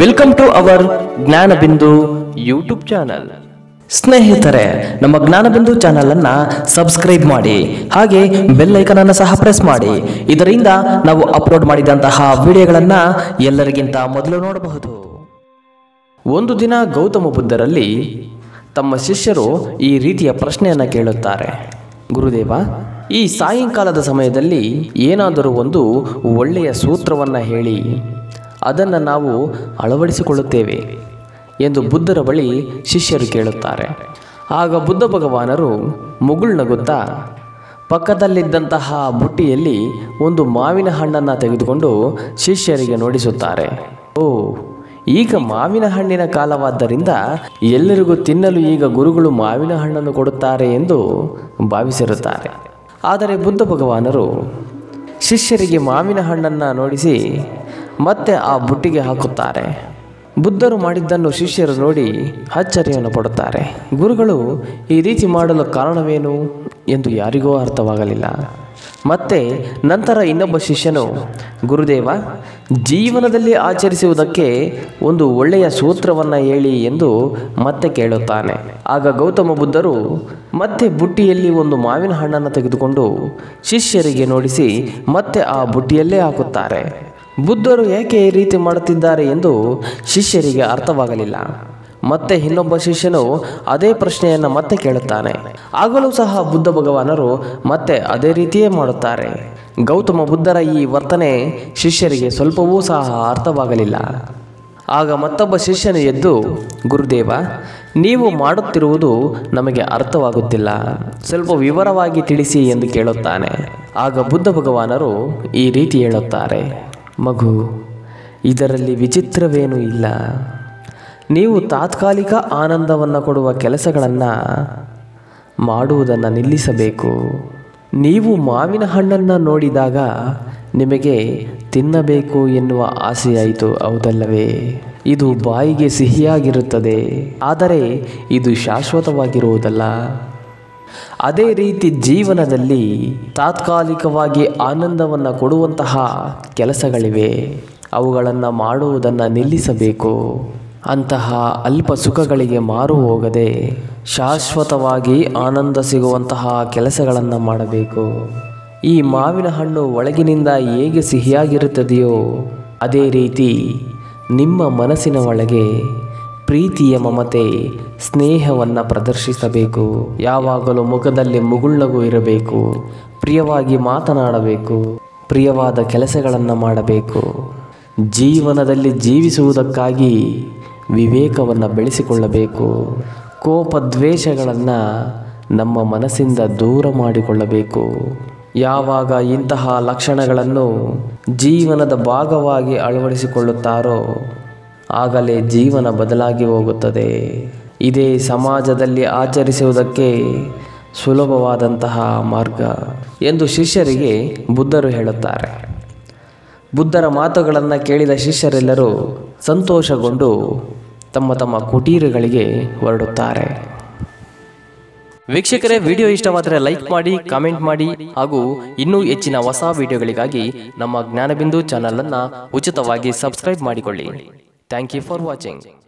welcome to our Jnanabindu YouTube channel ಸ್ನೇಹಿತರೆ ನಮ್ಮ ಜ್ಞಾನಬಿಂದು channel ಅನ್ನ ಸಬ್ಸ್ಕ್ರೈಬ್ ಮಾಡಿ ಹಾಗೆ ಬೆಲ್ ಐಕನ್ ಅನ್ನು ಸಹ ಪ್ರೆಸ್ ಮಾಡಿ ಇದರಿಂದ ನಾವು ಅಪ್ಲೋಡ್ ಮಾಡಿದಂತಹ ವಿಡಿಯೋಗಳನ್ನ ಎಲ್ಲರಿಗಿಂತ ಮೊದಲು ನೋಡಬಹುದು ಒಂದು ದಿನ ಗೌತಮ ಬುದ್ಧರಲ್ಲಿ ತಮ್ಮ ಶಿಷ್ಯರು ಈ ರೀತಿಯ ಪ್ರಶ್ನೆಯನ್ನು ಕೇಳುತ್ತಾರೆ ಗುರುದೇವ ಈ ಸಾಯಂಕಾಲದ ಸಮಯದಲ್ಲಿ ಏನಾದರೂ ಒಂದು ಒಳ್ಳೆಯ ಸೂತ್ರವನ್ನು ಹೇಳಿ ಅದನ್ನು ನಾವು ಅಳವಡಿಸಿಕೊಳ್ಳುತ್ತೇವೆ ಎಂದು ಬುದ್ಧರ ಬಳಿ ಶಿಷ್ಯರು ಕೇಳುತ್ತಾರೆ ಆಗ ಬುದ್ಧ ಭಗವಾನರು ಮುಗುಳ್ನಗುತ್ತಾ ಪಕ್ಕದಲ್ಲಿದ್ದಂತಹ ಬುಟ್ಟಿಯಲ್ಲಿ ಒಂದು ಮಾವಿನ ಹಣ್ಣನ್ನು ತೆಗೆದುಕೊಂಡು ಶಿಷ್ಯರಿಗೆ ನೋಡಿಸುತ್ತಾರೆ ಓ ಈಗ ಮಾವಿನ ಹಣ್ಣಿನ ಕಾಲವಾದ್ದರಿಂದ ಎಲ್ಲರಿಗೂ ತಿನ್ನಲು ಈಗ ಗುರುಗಳು ಮಾವಿನ ಹಣ್ಣನ್ನು ಕೊಡುತ್ತಾರೆ ಎಂದು ಭಾವಿಸಿರುತ್ತಾರೆ ಆದರೆ ಬುದ್ಧ ಭಗವಾನರು ಶಿಷ್ಯರಿಗೆ ಮಾವಿನ ಹಣ್ಣನ್ನು ನೋಡಿಸಿ ಮತ್ತೆ ಆ ಬುಟ್ಟಿಗೆ ಹಾಕುತ್ತಾರೆ ಬುದ್ಧರು ಮಾಡಿದ್ದನ್ನು ಶಿಷ್ಯರು ನೋಡಿ ಅಚ್ಚರಿಯನ್ನು ಪಡುತ್ತಾರೆ ಗುರುಗಳು ಈ ರೀತಿ ಮಾಡಲು ಕಾರಣವೇನು ಎಂದು ಯಾರಿಗೂ ಅರ್ಥವಾಗಲಿಲ್ಲ ಮತ್ತೆ ನಂತರ ಇನ್ನೊಬ್ಬ ಶಿಷ್ಯನು ಗುರುದೇವ ಜೀವನದಲ್ಲಿ ಆಚರಿಸುವುದಕ್ಕೆ ಒಂದು ಒಳ್ಳೆಯ ಸೂತ್ರವನ್ನು ಹೇಳಿ ಎಂದು ಮತ್ತೆ ಕೇಳುತ್ತಾನೆ ಆಗ ಗೌತಮ ಬುದ್ಧರು ಮತ್ತೆ ಬುಟ್ಟಿಯಲ್ಲಿ ಒಂದು ಮಾವಿನ ಹಣ್ಣನ್ನು ತೆಗೆದುಕೊಂಡು ಶಿಷ್ಯರಿಗೆ ನೋಡಿಸಿ ಮತ್ತೆ ಆ ಬುಟ್ಟಿಯಲ್ಲೇ ಹಾಕುತ್ತಾರೆ ಬುದ್ಧರು ಏಕೆ ಈ ರೀತಿ ಮಾಡುತ್ತಿದ್ದಾರೆ ಎಂದು ಶಿಷ್ಯರಿಗೆ ಅರ್ಥವಾಗಲಿಲ್ಲ ಮತ್ತೆ ಇನ್ನೊಬ್ಬ ಶಿಷ್ಯನು ಅದೇ ಪ್ರಶ್ನೆಯನ್ನು ಮತ್ತೆ ಕೇಳುತ್ತಾನೆ ಆಗಲೂ ಸಹ ಬುದ್ಧ ಭಗವಾನರು ಮತ್ತೆ ಅದೇ ರೀತಿಯೇ ಮಾಡುತ್ತಾರೆ ಗೌತಮ ಬುದ್ಧರ ಈ ವರ್ತನೆ ಶಿಷ್ಯರಿಗೆ ಸ್ವಲ್ಪವೂ ಸಹ ಅರ್ಥವಾಗಲಿಲ್ಲ ಆಗ ಮತ್ತೊಬ್ಬ ಶಿಷ್ಯನು ಎದ್ದು ಗುರುದೇವ ನೀವು ಮಾಡುತ್ತಿರುವುದು ನಮಗೆ ಅರ್ಥವಾಗುತ್ತಿಲ್ಲ ಸ್ವಲ್ಪ ವಿವರವಾಗಿ ತಿಳಿಸಿ ಎಂದು ಕೇಳುತ್ತಾನೆ ಆಗ ಬುದ್ಧ ಭಗವಾನರು ಈ ರೀತಿ ಹೇಳುತ್ತಾರೆ ಮಗು ಇದರಲ್ಲಿ ವಿಚಿತ್ರವೇನೂ ಇಲ್ಲ ನೀವು ತಾತ್ಕಾಲಿಕ ಆನಂದವನ್ನು ಕೊಡುವ ಕೆಲಸಗಳನ್ನು ಮಾಡುವುದನ್ನು ನಿಲ್ಲಿಸಬೇಕು ನೀವು ಮಾವಿನ ಹಣ್ಣನ್ನು ನೋಡಿದಾಗ ನಿಮಗೆ ತಿನ್ನಬೇಕು ಎನ್ನುವ ಆಸೆಯಾಯಿತು ಹೌದಲ್ಲವೇ ಇದು ಬಾಯಿಗೆ ಸಿಹಿಯಾಗಿರುತ್ತದೆ ಆದರೆ ಇದು ಶಾಶ್ವತವಾಗಿರುವುದಲ್ಲ ಅದೇ ರೀತಿ ಜೀವನದಲ್ಲಿ ತಾತ್ಕಾಲಿಕವಾಗಿ ಆನಂದವನ್ನು ಕೊಡುವಂತಹ ಕೆಲಸಗಳಿವೆ ಅವುಗಳನ್ನು ಮಾಡುವುದನ್ನು ನಿಲ್ಲಿಸಬೇಕು ಅಂತಹ ಅಲ್ಪ ಸುಖಗಳಿಗೆ ಮಾರು ಹೋಗದೆ ಶಾಶ್ವತವಾಗಿ ಆನಂದ ಸಿಗುವಂತಹ ಕೆಲಸಗಳನ್ನು ಮಾಡಬೇಕು ಈ ಮಾವಿನ ಹಣ್ಣು ಒಳಗಿನಿಂದ ಹೇಗೆ ಸಿಹಿಯಾಗಿರುತ್ತದೆಯೋ ಅದೇ ರೀತಿ ನಿಮ್ಮ ಮನಸ್ಸಿನ ಒಳಗೆ ಪ್ರೀತಿಯ ಮಮತೆ ಸ್ನೇಹವನ್ನು ಪ್ರದರ್ಶಿಸಬೇಕು ಯಾವಾಗಲೂ ಮುಖದಲ್ಲಿ ಮುಗುಳ್ನಗು ಇರಬೇಕು ಪ್ರಿಯವಾಗಿ ಮಾತನಾಡಬೇಕು ಪ್ರಿಯವಾದ ಕೆಲಸಗಳನ್ನು ಮಾಡಬೇಕು ಜೀವನದಲ್ಲಿ ಜೀವಿಸುವುದಕ್ಕಾಗಿ ವಿವೇಕವನ್ನು ಬೆಳೆಸಿಕೊಳ್ಳಬೇಕು ಕೋಪ ದ್ವೇಷಗಳನ್ನು ನಮ್ಮ ಮನಸ್ಸಿಂದ ದೂರ ಮಾಡಿಕೊಳ್ಳಬೇಕು ಯಾವಾಗ ಇಂತಹ ಲಕ್ಷಣಗಳನ್ನು ಜೀವನದ ಭಾಗವಾಗಿ ಅಳವಡಿಸಿಕೊಳ್ಳುತ್ತಾರೋ ಆಗಲೇ ಜೀವನ ಬದಲಾಗಿ ಹೋಗುತ್ತದೆ ಇದೇ ಸಮಾಜದಲ್ಲಿ ಆಚರಿಸುವುದಕ್ಕೆ ಸುಲಭವಾದಂತಹ ಮಾರ್ಗ ಎಂದು ಶಿಷ್ಯರಿಗೆ ಬುದ್ಧರು ಹೇಳುತ್ತಾರೆ ಬುದ್ಧರ ಮಾತುಗಳನ್ನು ಕೇಳಿದ ಶಿಷ್ಯರೆಲ್ಲರೂ ಸಂತೋಷಗೊಂಡು ತಮ್ಮ ತಮ್ಮ ಕುಟೀರಗಳಿಗೆ ಹೊರಡುತ್ತಾರೆ ವೀಕ್ಷಕರೇ ವಿಡಿಯೋ ಇಷ್ಟವಾದರೆ ಲೈಕ್ ಮಾಡಿ ಕಾಮೆಂಟ್ ಮಾಡಿ ಹಾಗೂ ಇನ್ನೂ ಹೆಚ್ಚಿನ ಹೊಸ ವಿಡಿಯೋಗಳಿಗಾಗಿ ನಮ್ಮ ಜ್ಞಾನಬಿಂದು ಚಾನಲ್ ಅನ್ನ ಉಚಿತವಾಗಿ ಸಬ್ಸ್ಕ್ರೈಬ್ ಮಾಡಿಕೊಳ್ಳಿ ಥ್ಯಾಂಕ್ ಯು ಫಾರ್ ವಾಚಿಂಗ್